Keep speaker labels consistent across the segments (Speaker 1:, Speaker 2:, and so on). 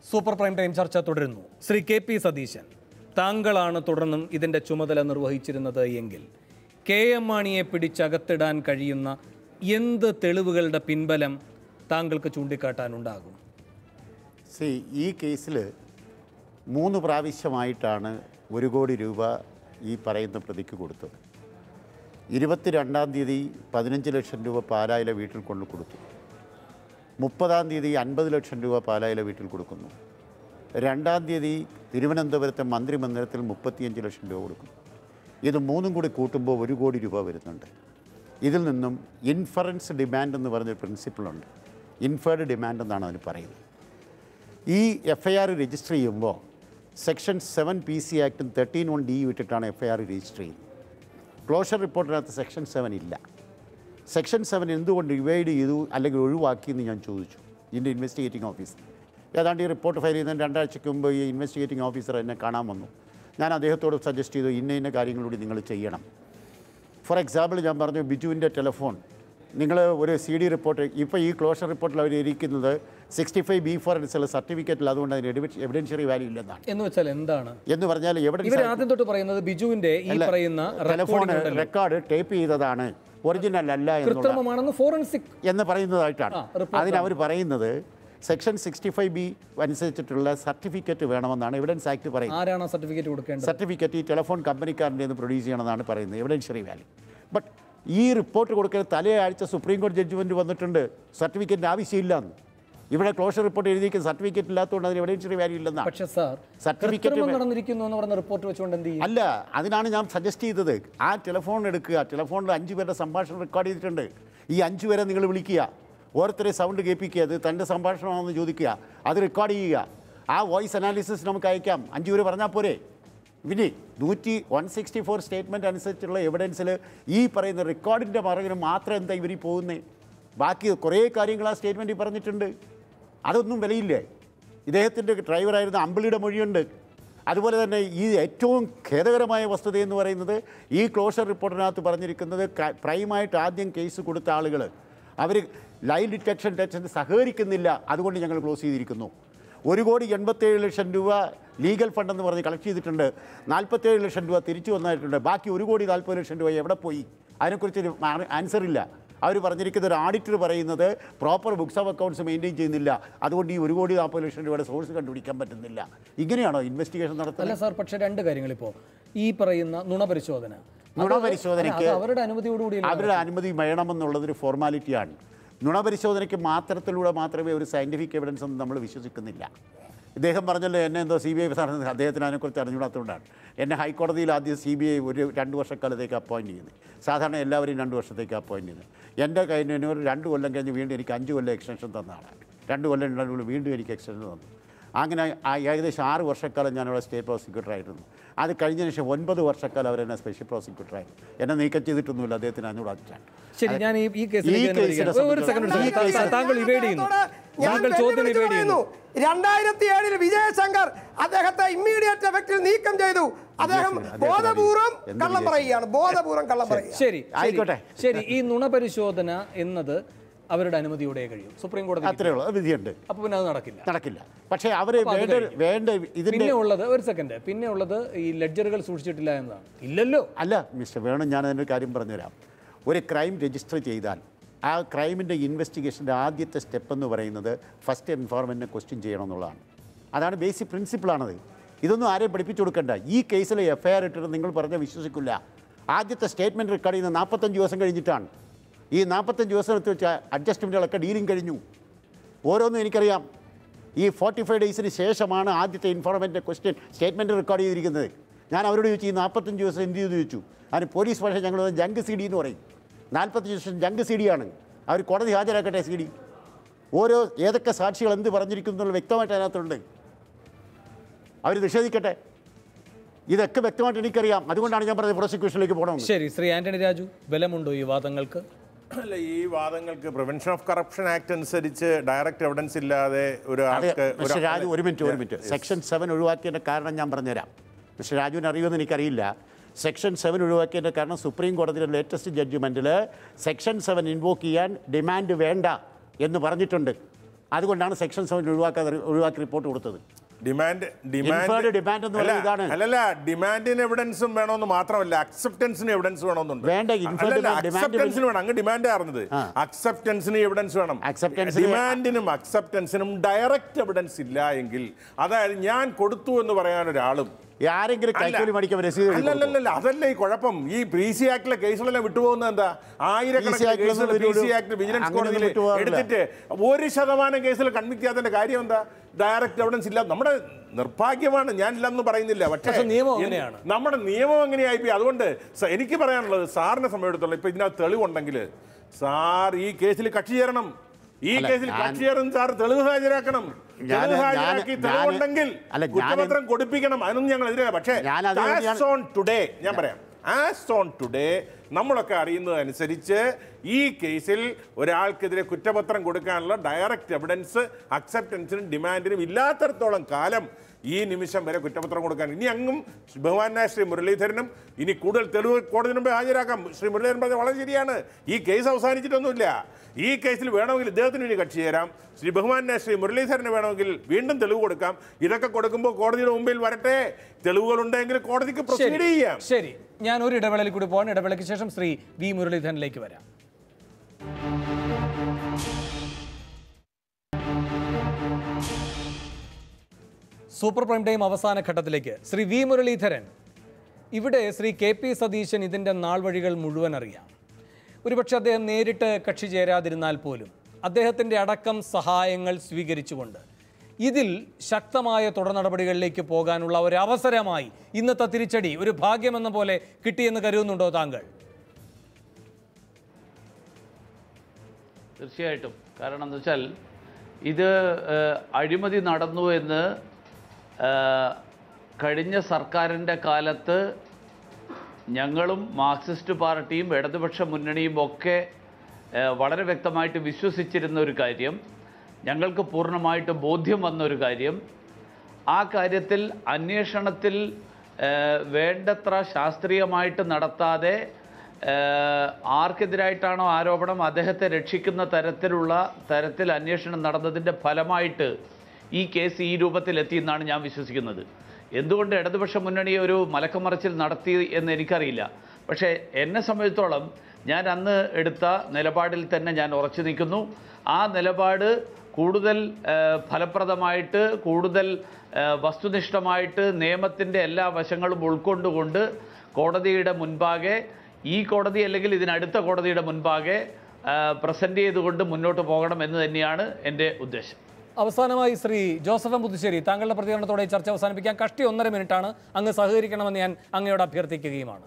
Speaker 1: Super prime time ചർച്ച തുടരുന്നു Shri K P Satheesan താങ്കളാണ് തുടർന്നും ഇതിൻ്റെ ചുമതല നിർവഹിച്ചിരുന്നത് എങ്കിൽ കെ എം മാണിയെ പിടിച്ചകത്തിടാൻ കഴിയുന്ന എന്ത് തെളിവുകളുടെ പിൻബലം താങ്കൾക്ക് ചൂണ്ടിക്കാട്ടാനുണ്ടാകും
Speaker 2: സി ഈ കേസിൽ മൂന്ന് പ്രാവശ്യമായിട്ടാണ് ഒരു കോടി രൂപ ഈ പറയുന്ന പ്രതിക്ക് കൊടുത്തത് ഇരുപത്തിരണ്ടാം തീയതി പതിനഞ്ച് ലക്ഷം രൂപ പാലായിലെ വീട്ടിൽ കൊണ്ട് കൊടുത്തു മുപ്പതാം തീയതി അൻപത് ലക്ഷം രൂപ പാലായിലെ വീട്ടിൽ കൊടുക്കുന്നു രണ്ടാം തീയതി തിരുവനന്തപുരത്തെ മന്ത്രിമന്ദിരത്തിൽ മുപ്പത്തിയഞ്ച് ലക്ഷം രൂപ കൊടുക്കുന്നു ഇത് മൂന്നും കൂടി കൂട്ടുമ്പോൾ ഒരു കോടി രൂപ വരുന്നുണ്ട് ഇതിൽ നിന്നും ഇൻഫറൻസ് ഡിമാൻഡ് എന്ന് പറഞ്ഞൊരു പ്രിൻസിപ്പിളുണ്ട് ഇൻഫേർഡ് ഡിമാൻഡ് എന്നാണ് അതിന് പറയുന്നത് ഈ എഫ് ഐ ആർ രജിസ്റ്റർ ചെയ്യുമ്പോൾ സെക്ഷൻ സെവൻ പി സി ആക്ടും തേർട്ടീൻ വൺ ഡി വിട്ടിട്ടാണ് എഫ് ഐ ആർ രജിസ്റ്റർ ചെയ്യുന്നത് ക്ലോഷർ റിപ്പോർട്ടിനകത്ത് സെക്ഷൻ സെവൻ ഇല്ല സെക്ഷൻ സെവൻ എന്തുകൊണ്ട് ഡിവൈഡ് ചെയ്തു അല്ലെങ്കിൽ ഒഴിവാക്കി എന്ന് ഞാൻ ചോദിച്ചു ഇതിൻ്റെ ഇൻവെസ്റ്റിഗേറ്റിംഗ് ഓഫീസർ ഏതാണ്ട് ഈ റിപ്പോർട്ട് ഫയൽ ചെയ്യുന്നതിന് രണ്ടാഴ്ചയ്ക്ക് മുമ്പ് ഈ ഇൻവെസ്റ്റിഗേറ്റിംഗ് ഓഫീസർ എന്നെ കാണാൻ വന്നു ഞാൻ അദ്ദേഹത്തോട് സജസ്റ്റ് ചെയ്തു ഇന്ന ഇന്ന കാര്യങ്ങളൂടി നിങ്ങൾ ചെയ്യണം ഫോർ എക്സാമ്പിൾ ഞാൻ പറഞ്ഞു ബിജുവിൻ്റെ ടെലിഫോൺ നിങ്ങൾ ഒരു സി ഡി റിപ്പോർട്ട് ഇപ്പോൾ ഈ ക്ലോഷർ റിപ്പോർട്ടിൽ അവർ ഇരിക്കുന്നത് സിക്സ്റ്റി ഫൈവ് ബി ഫോർ എന്നുള്ള സർട്ടിഫിക്കറ്റിൽ അതുകൊണ്ട് അതിന് എവിഡൻഷ്യറി വാല്യൂ ഇല്ലെന്നാണ്
Speaker 1: എന്ന് വെച്ചാൽ എന്താണ്
Speaker 2: എന്ന് പറഞ്ഞാൽ
Speaker 1: ഇവർ
Speaker 2: എവിഡൻസ്
Speaker 1: ആദ്യം തൊട്ട് പറയുന്നത് ബിജുവിന്റെ ഈ പറയുന്ന
Speaker 2: ടെലിഫോൺ
Speaker 1: recording ഉണ്ടല്ലോ,
Speaker 2: റെക്കോർഡ് ടേപ്പ് ചെയ്തതാണ് ഒറിജിനൽ അല്ല എന്നുള്ള
Speaker 1: കൃത്രിമമാണെന്ന് ഫോറൻസിക്
Speaker 2: എന്ന് പറയുന്നതായിട്ടാണ്
Speaker 1: ആ, report
Speaker 2: അതിനവർ പറയുന്നത് സെക്ഷൻ സിക്സ്റ്റി ഫൈവ് ബി അനുസരിച്ചിട്ടുള്ള സർട്ടിഫിക്കറ്റ് വേണമെന്നാണ് എവിഡൻസ് ആക്ട് പറയുന്നത്
Speaker 1: ആരാണ് ആ സർട്ടിഫിക്കറ്റ് കൊടുക്കേണ്ടത്
Speaker 2: സർട്ടിഫിക്കറ്റ് ഈ ടെലിഫോൺ കമ്പനിക്കാരൻ്റെ നിന്ന് പ്രൊഡ്യൂസ് ചെയ്യണമെന്നാണ് പറയുന്നത് എവിഡൻഷ്യറി വാല്യൂ ബട്ട് ഈ റിപ്പോർട്ട് കൊടുക്കുന്ന തലയാഴ്ച സുപ്രീം കോടതി ജഡ്ജ്മെൻറ്റ് വന്നിട്ടുണ്ട് സർട്ടിഫിക്കറ്റിൻ്റെ ആവശ്യമില്ലെന്ന് ഇവിടെ ക്ലോഷർ റിപ്പോർട്ട് എഴുതിയിരിക്കുന്ന സർട്ടിഫിക്കറ്റ് ഇല്ലാത്തതുകൊണ്ട് അതിന് എവിഡൻഷ്യറി വാല്യൂ ഇല്ലെന്നാണ്
Speaker 1: പക്ഷെ സാർ
Speaker 2: Certificate
Speaker 1: കൃത്രിമം
Speaker 2: വേ-
Speaker 1: നടന്നിരിക്കുന്നു എന്ന് പറയുന്ന റിപ്പോർട്ട് വെച്ചുകൊണ്ട് എന്ത് ചെയ്യും
Speaker 2: അല്ല അതിനാണ് ഞാൻ സജസ്റ്റ് ചെയ്തത് ആ ടെലിഫോൺ എടുക്കുക ടെലിഫോണിൽ അഞ്ച് പേരുടെ സംഭാഷണം റെക്കോർഡ് ചെയ്തിട്ടുണ്ട് ഈ അഞ്ച് പേരെ നിങ്ങൾ വിളിക്കുക ഓരോരുത്തരെ സൗണ്ട് കേൾപ്പിക്കുക അത് തൻ്റെ സംഭാഷണമാണെന്ന് ചോദിക്കുക അത് റെക്കോർഡ് ചെയ്യുക ആ വോയിസ് അനാലിസിസ് നമുക്ക് അയക്കാം അഞ്ച് പേര് പറഞ്ഞാൽ പോരെ പിന്നെ നൂറ്റി വൺ സിക്സ്റ്റി ഫോർ സ്റ്റേറ്റ്മെൻറ്റ് അനുസരിച്ചുള്ള എവിഡൻസിൽ ഈ പറയുന്ന റെക്കോർഡിൻ്റെ മറകിന് മാത്രം എന്താ ഇവർ പോകുന്നേ ബാക്കി കുറേ കാര്യങ്ങൾ ആ സ്റ്റേറ്റ്മെൻറ്റിൽ പറഞ്ഞിട്ടുണ്ട് അതൊന്നും വിലയില്ലേ ഇദ്ദേഹത്തിൻ്റെ ഡ്രൈവറായിരുന്ന അമ്പിളിയുടെ മൊഴിയുണ്ട് അതുപോലെ തന്നെ ഈ ഏറ്റവും ഖേദകരമായ വസ്തുത എന്ന് പറയുന്നത് ഈ ക്ലോഷർ റിപ്പോർട്ടിനകത്ത് പറഞ്ഞിരിക്കുന്നത് ക- പ്രൈമായിട്ട് ആദ്യം കേസ് കൊടുത്ത ആളുകൾ അവർ ലൈവ് ഡിറ്റക്ഷൻ ടെസ്റ്റിന് സഹകരിക്കുന്നില്ല അതുകൊണ്ട് ഞങ്ങൾ ക്ലോസ് ചെയ്തിരിക്കുന്നു ഒരു കോടി എൺപത്തേഴ് ലക്ഷം രൂപ ലീഗൽ ഫണ്ടെന്ന് പറഞ്ഞ് കളക്ട് ചെയ്തിട്ടുണ്ട് നാൽപ്പത്തേഴ് ലക്ഷം രൂപ തിരിച്ചു വന്നിട്ടുണ്ട് ബാക്കി ഒരു കോടി നാൽപ്പത് ലക്ഷം രൂപ എവിടെ പോയി അതിനെക്കുറിച്ച് ആൻസർ ഇല്ല അവർ പറഞ്ഞിരിക്കുന്ന ഒരു ഓഡിറ്റർ പറയുന്നത് proper books of accounts maintain ചെയ്യുന്നില്ല അതുകൊണ്ട് ഈ ഒരു കോടി നാൽപ്പത് ലക്ഷം രൂപയുടെ സോഴ്സ് കണ്ടുപിടിക്കാൻ പറ്റുന്നില്ല ഇങ്ങനെയാണോ ഇൻവെസ്റ്റിഗേഷൻ
Speaker 1: അല്ല
Speaker 2: നടത്തുന്നത്
Speaker 1: സാർ പക്ഷെ രണ്ട് കാര്യങ്ങൾ ഇപ്പോൾ ഈ പറയുന്ന നുണ പരിശോധന അത്
Speaker 2: നുണപരിശോധനയ്ക്ക്
Speaker 1: അത് അവരുടെ അനുമതിയോടുകൂടി
Speaker 2: അവരുടെ അനുമതി വേണമെന്നുള്ളതൊരു ഫോർമാലിറ്റിയാണ് നുണപരിശോധനയ്ക്ക് മാത്രത്തിലൂടെ മാത്രമേ ഒരു സയൻറ്റിഫിക് എവിഡൻസ് ഒന്നും നമ്മൾ വിശ്വസിക്കുന്നില്ല ഇദ്ദേഹം പറഞ്ഞല്ലോ എന്നെ എന്തോ സി ബി ഐ സാറിന് അദ്ദേഹത്തിന് അതിനെക്കുറിച്ച് അറിഞ്ഞുകൂടാത്തതുകൊണ്ടാണ് എന്നെ ഹൈക്കോടതിയിൽ ആദ്യം സി ബി ഐ ഒരു രണ്ട് വർഷക്കാലത്തേക്ക് അപ്പോയിൻറ്റ് ചെയ്യുന്നത് സാധാരണ എല്ലാവരെയും രണ്ട് വർഷത്തേക്ക് അപ്പോയിൻറ്റ് ചെയ്യുന്നത് എൻ്റെ കയ്യിൽ ഒരു രണ്ട് കൊല്ലം കഴിഞ്ഞ് വീണ്ടും എനിക്ക് അഞ്ച് കൊല്ലം എക്സ്റ്റൻഷൻ തന്നതാണ് രണ്ട് കൊല്ലം രണ്ടു വീണ്ടും എനിക്ക് എക്സ്റ്റൻഷൻ തന്നു അങ്ങനെ ആ ഏകദേശം ആറ് വർഷക്കാലം ഞാനിവിടെ സ്റ്റേറ്റ് പ്രോസിക്യൂട്ടർ ആയിരുന്നു അത് കഴിഞ്ഞതിന് ശേഷം ഒൻപത് വർഷക്കാലം അവരെന്നെ സ്പെഷ്യൽ പ്രോസിക്യൂട്ടറായിരുന്നു എന്നെ നീക്കം ചെയ്തിട്ടൊന്നുമില്ല അദ്ദേഹത്തിന് അനുകൂടാച്ചിട്ടാണ്
Speaker 1: ശരി ഞാൻ ഈ ഈ
Speaker 2: ഈ
Speaker 1: കേസിലേക്ക് തന്നെ
Speaker 2: കേസിനെ
Speaker 1: വരികയാണ്. ഒരു സെക്കൻഡ്
Speaker 2: സംബന്ധിച്ച്
Speaker 1: ഒരു സെക്കൻഡ്. താങ്കൾ ഇവേഡ് ചെയ്യുന്നു താങ്കൾ ചോദ്യം ഇവേഡ് ചെയ്യുന്നു
Speaker 3: രണ്ടായിരത്തി ഏഴിൽ വിജയശങ്കർ അദ്ദേഹത്തെ ഇമ്മീഡിയറ്റ് എഫക്റ്റിൽ നീക്കം ചെയ്തു അദ്ദേഹം
Speaker 2: അദ്ദേഹത്തിന്
Speaker 3: ബോധപൂർവം
Speaker 2: എന്ത്
Speaker 3: കള്ളം
Speaker 2: വിജയശങ്കർ?
Speaker 3: പറയുകയാണ് ബോധപൂർവം കള്ളം പറയുക
Speaker 1: ശരി ശരി.
Speaker 2: ആയിക്കോട്ടെ.
Speaker 1: ശരി ഈ നുണ പരിശോധന എന്നത് അവരുടെ അനുമതിയോടെ കഴിയും സുപ്രീം കോടതി
Speaker 2: അത്രയേ ഉള്ളൂ അത് വിധിയുണ്ട്
Speaker 1: അപ്പൊ പിന്നെ അത് നടക്കില്ല
Speaker 2: നടക്കില്ല പക്ഷേ അവർ
Speaker 1: അപ്പൊ അത്
Speaker 2: വേണ്ട
Speaker 1: കഴിഞ്ഞു.
Speaker 2: വേണ്ട ഇതിൻ്റെ
Speaker 1: പിന്നെ ഉള്ളത് ഒരു സെക്കൻഡ് പിന്നെ ഉള്ളത് ഈ ലെഡ്ജറുകൾ സൂക്ഷിച്ചിട്ടില്ല എന്നതാണ് ഇല്ലല്ലോ
Speaker 2: അല്ല മിസ്റ്റർ വേണം ഞാൻ അതിൻ്റെ കാര്യം പറഞ്ഞുതരാം ഒരു ക്രൈം രജിസ്റ്റർ ചെയ്താൽ ആ ക്രൈമിൻ്റെ ഇൻവെസ്റ്റിഗേഷൻ്റെ ആദ്യത്തെ സ്റ്റെപ്പ് എന്ന് പറയുന്നത് ഫസ്റ്റ് ഇൻഫോർമെൻറ്റിനെ ക്വസ്റ്റ്യൻ ചെയ്യണം എന്നുള്ളതാണ് അതാണ് ബേസിക് പ്രിൻസിപ്പിളാണത് ഇതൊന്നും ആരെയും പഠിപ്പിച്ചു കൊടുക്കണ്ട ഈ കേസിൽ എഫ് ഐ ആർ ഇട്ടിട്ട് നിങ്ങൾ പറഞ്ഞ വിശ്വസിക്കില്ല ആദ്യത്തെ സ്റ്റേറ്റ്മെൻറ്റ് റെക്കോർഡ് ചെയ്യുന്ന നാൽപ്പത്തഞ്ച് ദിവസം കഴിഞ്ഞിട്ടാണ് ഈ നാൽപ്പത്തഞ്ച് ദിവസം എടുത്ത് വെച്ച അഡ്ജസ്റ്റ്മെൻറ്റുകളൊക്കെ ഡീലിംഗ് കഴിഞ്ഞു ഓരോന്നും എനിക്കറിയാം ഈ ഫോർട്ടി ഫൈവ് ഡേയ്സിന് ശേഷമാണ് ആദ്യത്തെ ഇൻഫോർമെൻ്റ് ക്വസ്റ്റ്യൻ സ്റ്റേറ്റ്മെൻറ്റ് റെക്കോർഡ് ചെയ്തിരിക്കുന്നത് ഞാൻ അവരോട് ചോദിച്ചു ഈ നാൽപ്പത്തഞ്ച് ദിവസം എന്ത് ചെയ്തു ചോദിച്ചു അതിന് പോലീസ് ഭാഷ ഞങ്ങൾ ജങ്ക് സി ഡി എന്ന് പറയും നാൽപ്പത്തഞ്ച് ദിവസം ജങ്ക് സി ഡി ആണ് അവർ കോടതി ഹാജരാക്കട്ടെ സി ഡി ഓരോ ഏതൊക്കെ സാക്ഷികൾ എന്ത് പറഞ്ഞിരിക്കുന്നു എന്നുള്ള വ്യക്തമായിട്ട് അതിനകത്തുണ്ട് അവർ നിഷേധിക്കട്ടെ ഇതൊക്കെ വ്യക്തമായിട്ട് എനിക്കറിയാം അതുകൊണ്ടാണ് ഞാൻ പറഞ്ഞത് പ്രോസിക്യൂഷനിലേക്ക് പോകണമെന്ന്
Speaker 1: ശരി ശ്രീ ആന്റണി രാജു ബലമുണ്ടോ ഈ വാദങ്ങൾക്ക്
Speaker 4: അല്ല ഈ വാദങ്ങൾക്ക് പ്രിവെൻഷൻ ഓഫ് കറപ്ഷൻ ആക്ട് അനുസരിച്ച് ഡയറക്റ്റ് എവിഡൻസ് ഇല്ലാതെ ഒരു
Speaker 2: അതെ
Speaker 4: ആൾക്ക്
Speaker 2: മിസ്റ്റർ രാജു ഒരു മിനിറ്റ് ഒരു മിനിറ്റ് സെക്ഷൻ സെവൻ ഒഴിവാക്കിയതിൻ്റെ കാരണം ഞാൻ പറഞ്ഞുതരാം മിസ്റ്റർ രാജുവിന് അറിയുമെന്ന് എനിക്കറിയില്ല സെക്ഷൻ സെവൻ ഒഴിവാക്കിയതിൻ്റെ കാരണം സുപ്രീം കോടതിയുടെ ലേറ്റസ്റ്റ് ജഡ്ജ്മെൻറ്റിൽ സെക്ഷൻ സെവൻ ഇൻവോക്ക് ചെയ്യാൻ ഡിമാൻഡ് വേണ്ട എന്ന് പറഞ്ഞിട്ടുണ്ട് അതുകൊണ്ടാണ് സെക്ഷൻ സെവൻ ഒഴിവാക്കാതെ ഒഴിവാക്കി റിപ്പോർട്ട് കൊടുത്തത്
Speaker 4: ഡിമാൻഡ്
Speaker 2: Inferred demand എന്ന് പറയുന്നത് ഇതാണ്.
Speaker 4: അല്ലല്ല ഡിമാൻഡിന് എവിഡൻസും വേണമെന്ന് മാത്രമല്ല അക്സെപ്റ്റൻസിന് എവിഡൻസ് വേണമെന്നുണ്ട്
Speaker 2: വേണ്ട, inferred demand- demand
Speaker 4: അക്സെപ്റ്റൻസിന് വേണം അങ്ങ് ഡിമാൻഡ് ആയിരുന്നത്
Speaker 2: ആ.
Speaker 4: അക്സെപ്റ്റൻസിന് എവിഡൻസ് വേണം
Speaker 2: Acceptance ന്
Speaker 4: ഡിമാൻഡിനും അക്സെപ്റ്റൻസിനും ഡയറക്റ്റ് എവിഡൻസ് ഇല്ല എങ്കിൽ അതായത് ഞാൻ കൊടുത്തു എന്ന് പറയാൻ ഒരാളും
Speaker 2: ആരെങ്കിലും കൈക്കൂലി മടിക്കുമ്പോൾ രസീത് എഴുതി കൊടുക്കുമോ?
Speaker 4: അല്ലല്ലല്ല അതല്ല ഈ കുഴപ്പം ഈ പി സി ആക്ടിലെ കേസുകളെല്ലാം വിട്ടുപോകുന്നത് എന്താ ആയിരക്കണക്കിന്
Speaker 2: PC Act ലൊന്നും
Speaker 4: കേസുകൾ പി സി
Speaker 2: ഒരു-
Speaker 4: ആക്ട് വിജിലൻസ്
Speaker 2: അങ്ങനെയൊന്നും
Speaker 4: കോടതിയിൽ
Speaker 2: വിട്ടുപോകാറില്ല.
Speaker 4: എടുത്തിട്ട് ഒരു ശതമാനം കേസിൽ കൺവിക്ട് ചെയ്യാത്തതിന്റെ കാര്യം എന്താ ഡയറക്റ്റ് എവിഡൻസ് ഇല്ല നമ്മുടെ നിർഭാഗ്യമാണ് ഞാൻ ഇല്ലെന്ന് പറയുന്നില്ല പക്ഷേ
Speaker 1: പക്ഷേ നിയമം അങ്ങനെയാണ്.
Speaker 4: നമ്മുടെ നിയമം എങ്ങനെയായിപ്പോയി അതുകൊണ്ട് സ- എനിക്ക് പറയാനുള്ളത് സാറിനെ സമയമെടുത്തോളം ഇപ്പൊ ഇതിനകത്ത് തെളിവുണ്ടെങ്കിൽ സാർ ഈ കേസിൽ കക്ഷി ചേരണം ഈ
Speaker 2: അല്ല,
Speaker 4: കേസിൽ
Speaker 2: ഞാൻ-
Speaker 4: കക്ഷി ചേർന്ന് സാർ തെളിവ് ഹാജരാക്കണം
Speaker 2: ഞാൻ-
Speaker 4: തെളിവ്
Speaker 2: ഞാൻ-
Speaker 4: ഹാജരാക്കി
Speaker 2: ഞാൻ-
Speaker 4: തെളിവുണ്ടെങ്കിൽ
Speaker 2: അല്ല, ഞാൻ-
Speaker 4: കുറ്റപത്രം കൊടുപ്പിക്കണം അതിനൊന്നും ഞങ്ങൾ എതിരെ പക്ഷേ
Speaker 2: ഞാൻ അത്
Speaker 4: as
Speaker 2: ഞാൻ-
Speaker 4: on today ഞാൻ പറയാം ആസ് ഓൺ ടുഡേ നമ്മളൊക്കെ അറിയുന്നതനുസരിച്ച് ഈ കേസിൽ ഒരാൾക്കെതിരെ കുറ്റപത്രം കൊടുക്കാനുള്ള ഡയറക്റ്റ് എവിഡൻസ് അക്സെപ്റ്റൻസിനും ഡിമാൻഡിനും ഇല്ലാത്തടത്തോളം കാലം ഈ നിമിഷം വരെ കുറ്റപത്രം കൊടുക്കാൻ ഇനി അങ്ങും ബഹുമാനായ ശ്രീ മുരളീധരനും ഇനി കൂടുതൽ തെളിവ് കോടതി മുമ്പേ ഹാജരാക്കാം ശ്രീ മുരളീധരൻ പറഞ്ഞത് വളരെ ശരിയാണ് ഈ കേസ് അവസാനിച്ചിട്ടൊന്നുമില്ല ഈ കേസിൽ വേണമെങ്കിൽ ഇദ്ദേഹത്തിന് ഇനി കക്ഷി ചേരാം ശ്രീ ബഹുമാനായ ശ്രീ മുരളീധരന് വേണമെങ്കിൽ വീണ്ടും തെളിവ് കൊടുക്കാം ഇതൊക്കെ കൊടുക്കുമ്പോൾ കോടതിയുടെ മുമ്പിൽ വരട്ടെ തെളിവുകളുണ്ടെങ്കിൽ കോടതിക്ക് പ്രൊസീഡ് ചെയ്യാം
Speaker 1: ശരി ഞാൻ ഒരു ഇടവേളയിൽ കൂടി പോകാൻ ഇടവേളയ്ക്ക് ശേഷം ശ്രീ വി മുരളീധരനിലേക്ക് വരാം സൂപ്പർ പ്രൈം ടൈം അവസാന ഘട്ടത്തിലേക്ക് ശ്രീ വി മുരളീധരൻ ഇവിടെ ശ്രീ കെ പി സതീശൻ ഇതിൻ്റെ നാൾ വഴികൾ മുഴുവൻ അറിയാം ഒരുപക്ഷെ അദ്ദേഹം നേരിട്ട് കക്ഷി ചേരാതിരുന്നാൽ പോലും അദ്ദേഹത്തിൻ്റെ അടക്കം സഹായങ്ങൾ സ്വീകരിച്ചുകൊണ്ട് ഇതിൽ ശക്തമായ തുടർ നടപടികളിലേക്ക് പോകാനുള്ള ഒരു അവസരമായി ഇന്നത്തെ തിരിച്ചടി ഒരു ഭാഗ്യമെന്ന പോലെ കിട്ടിയെന്ന് കരുതുന്നുണ്ടോ താങ്കൾ
Speaker 5: തീർച്ചയായിട്ടും കാരണം എന്ന് വെച്ചാൽ ഇത് ഏഹ്, അഴിമതി നടന്നു എന്ന് ഏഹ്, കഴിഞ്ഞ സർക്കാരിൻ്റെ കാലത്ത് ഞങ്ങളും മാർക്സിസ്റ്റ് പാർട്ടിയും ഇടതുപക്ഷ മുന്നണിയും ഒക്കെ ഏഹ്, വളരെ വ്യക്തമായിട്ട് വിശ്വസിച്ചിരുന്ന ഒരു കാര്യം ഞങ്ങൾക്ക് പൂർണ്ണമായിട്ട് ബോധ്യം വന്ന ഒരു കാര്യം ആ കാര്യത്തിൽ അന്വേഷണത്തിൽ ഏഹ്, വേണ്ടത്ര ശാസ്ത്രീയമായിട്ട് നടത്താതെ ഏഹ്, ആർക്കെതിരായിട്ടാണോ ആരോപണം അദ്ദേഹത്തെ രക്ഷിക്കുന്ന തരത്തിലുള്ള തരത്തിൽ അന്വേഷണം നടന്നതിൻ്റെ ഫലമായിട്ട് ഈ കേസ് ഈ രൂപത്തിലെത്തി എന്നാണ് ഞാൻ വിശ്വസിക്കുന്നത് എന്തുകൊണ്ട് ഇടതുപക്ഷ മുന്നണി ഒരു മലക്കമറിച്ചിൽ നടത്തി എന്ന് എനിക്കറിയില്ല പക്ഷേ എന്നെ സംബന്ധിച്ചോളം ഞാൻ അന്ന് എടുത്ത നിലപാടിൽ തന്നെ ഞാൻ ഉറച്ചു നിൽക്കുന്നു ആ നിലപാട് കൂടുതൽ ഏഹ്, ഫലപ്രദമായിട്ട് കൂടുതൽ ഏഹ്, വസ്തുനിഷ്ഠമായിട്ട് നിയമത്തിൻ്റെ എല്ലാ വശങ്ങളും ഉൾക്കൊണ്ടുകൊണ്ട് കോടതിയുടെ മുൻപാകെ ഈ കോടതി അല്ലെങ്കിൽ ഇതിനടുത്ത കോടതിയുടെ മുൻപാകെ പ്രസൻറ്റ് ചെയ്തുകൊണ്ട് മുന്നോട്ട് പോകണം എന്ന് തന്നെയാണ് എൻ്റെ ഉദ്ദേശം
Speaker 1: അവസാനമായി ശ്രീ ജോസഫ് എം പുതുശ്ശേരി താങ്കളുടെ പ്രതികരണത്തോടെ ഈ ചർച്ച അവസാനിപ്പിക്കാൻ കഷ്ടി ഒന്നര മിനിറ്റാണ് അങ്ങ് സഹകരിക്കണമെന്ന് ഞാൻ അങ്ങയോട് അഭ്യർത്ഥിക്കുകയുമാണ്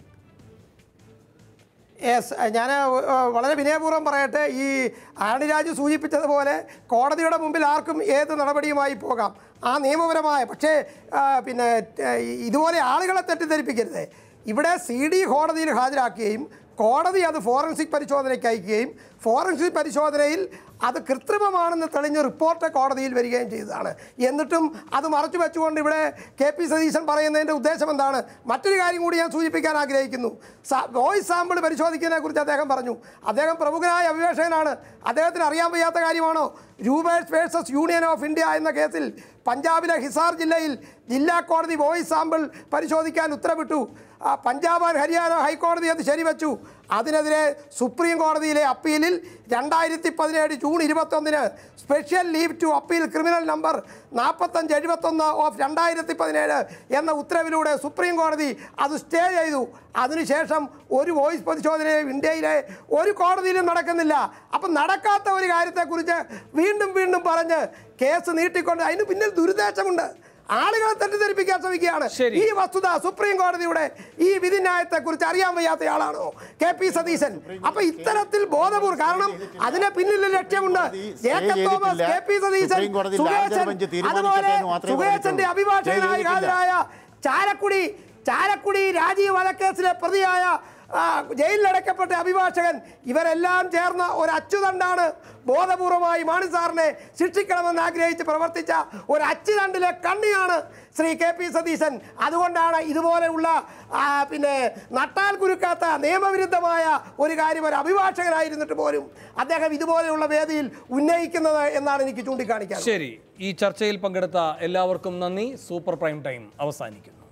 Speaker 3: യെസ് ഞാൻ വളരെ വിനയപൂർവ്വം പറയട്ടെ ഈ ആണിരാജ് സൂചിപ്പിച്ചതുപോലെ കോടതിയുടെ മുമ്പിൽ ആർക്കും ഏത് നടപടിയുമായി പോകാം ആ നിയമപരമായ പക്ഷേ ആ, പിന്നെ ആ, ഇതുപോലെ ആളുകളെ തെറ്റിദ്ധരിപ്പിക്കരുത് ഇവിടെ സി ഡി കോടതിയിൽ ഹാജരാക്കുകയും കോടതി അത് ഫോറൻസിക് പരിശോധനയ്ക്ക് അയക്കുകയും ഫോറൻസിക് പരിശോധനയിൽ അത് കൃത്രിമമാണെന്ന് തെളിഞ്ഞ് റിപ്പോർട്ട് കോടതിയിൽ വരികയും ചെയ്തതാണ് എന്നിട്ടും അത് മറച്ചു വെച്ചുകൊണ്ട് ഇവിടെ കെ പി സതീശൻ പറയുന്നതിൻ്റെ ഉദ്ദേശം എന്താണ് മറ്റൊരു കാര്യം കൂടി ഞാൻ സൂചിപ്പിക്കാൻ ആഗ്രഹിക്കുന്നു സാ- വോയിസ് സാമ്പിൾ പരിശോധിക്കുന്നതിനെ കുറിച്ച് അദ്ദേഹം പറഞ്ഞു അദ്ദേഹം പ്രമുഖനായ അഭിഭാഷകനാണ് അദ്ദേഹത്തിന് അറിയാൻ വയ്യാത്ത കാര്യമാണോ രൂപേഴ്സ് വേഴ്സസ് യൂണിയൻ ഓഫ് ഇന്ത്യ എന്ന കേസിൽ പഞ്ചാബിലെ ഹിസാർ ജില്ലയിൽ ജില്ലാ കോടതി വോയിസ് സാമ്പിൾ പരിശോധിക്കാൻ ഉത്തരവിട്ടു ആ, പഞ്ചാബ് ആൻഡ് ഹരിയാന ഹൈക്കോടതി അത് ശരിവച്ചു അതിനെതിരെ സുപ്രീം കോടതിയിലെ അപ്പീലിൽ രണ്ടായിരത്തി പതിനേഴ് ജൂൺ ഇരുപത്തൊന്നിന് special leave to appeal criminal number നാൽപ്പത്തഞ്ച് എഴുപത്തൊന്ന് ഓഫ് രണ്ടായിരത്തി പതിനേഴ് എന്ന ഉത്തരവിലൂടെ സുപ്രീം കോടതി അത് സ്റ്റേ ചെയ്തു അതിനുശേഷം ഒരു വോയിസ് പരിശോധനയും ഇന്ത്യയിലെ ഒരു കോടതിയിലും നടക്കുന്നില്ല അപ്പം നടക്കാത്ത ഒരു കാര്യത്തെക്കുറിച്ച് വീണ്ടും വീണ്ടും പറഞ്ഞ് കേസ് നീട്ടിക്കൊണ്ട് അതിന് പിന്നിൽ ദുരുദ്ദേശമുണ്ട് ആളുകളെ തെറ്റിദ്ധരിപ്പിക്കാൻ ശ്രമിക്കുകയാണ്
Speaker 1: ശരി.
Speaker 3: ഈ വസ്തുത സുപ്രീം കോടതിയുടെ ഈ വിധിന്യായത്തെ കുറിച്ച് അറിയാൻ വയ്യാത്തയാളാണോ കെ പി സതീശൻ അപ്പൊ ഇത്തരത്തിൽ ബോധപൂർവ്വം കാരണം അതിനെ പിന്നിൽ ഒരു ലക്ഷ്യമുണ്ട് Jacob Thomas K P Satheesan
Speaker 2: supreme കോടതി ലാർജർ
Speaker 3: സുഖേശൻ
Speaker 2: ബെഞ്ച് തീരുമാനിക്കട്ടെ
Speaker 3: അതുപോലെ
Speaker 2: എന്ന് മാത്രമേ
Speaker 3: സുഖേശന്റെ
Speaker 2: പറഞ്ഞിട്ടുള്ളൂ.
Speaker 3: അഭിഭാഷകനായി
Speaker 2: ചെയ്തിട്ടില്ല.
Speaker 3: ഹാജരായ ചാലക്കുടി ചാലക്കുടി രാജീവ് വധക്കേസിലെ പ്രതിയായ ആ, ജയിലിലടക്കപ്പെട്ട അഭിഭാഷകൻ ഇവരെല്ലാം ചേർന്ന ഒരു അച്ചുതണ്ടാണ് ബോധപൂർവമായി മാണി സാറിനെ ശിക്ഷിക്കണമെന്ന് ആഗ്രഹിച്ച് പ്രവർത്തിച്ച ഒരു അച്ചുതണ്ടിലെ കണ്ണിയാണ് ശ്രീ കെ പി സതീശൻ അതുകൊണ്ടാണ് ഇതുപോലെയുള്ള ആ, പിന്നെ നട്ടാൽ കുരുക്കാത്ത നിയമവിരുദ്ധമായ ഒരു കാര്യം ഒരു അഭിഭാഷകനായിരുന്നിട്ട് പോലും അദ്ദേഹം ഇതുപോലെയുള്ള വേദിയിൽ ഉന്നയിക്കുന്നത് എന്നാണ് എനിക്ക് ചൂണ്ടിക്കാണിക്കാൻ
Speaker 1: ശരി ഈ ചർച്ചയിൽ പങ്കെടുത്ത എല്ലാവർക്കും നന്ദി സൂപ്പർ പ്രൈം ടൈം അവസാനിക്കുന്നു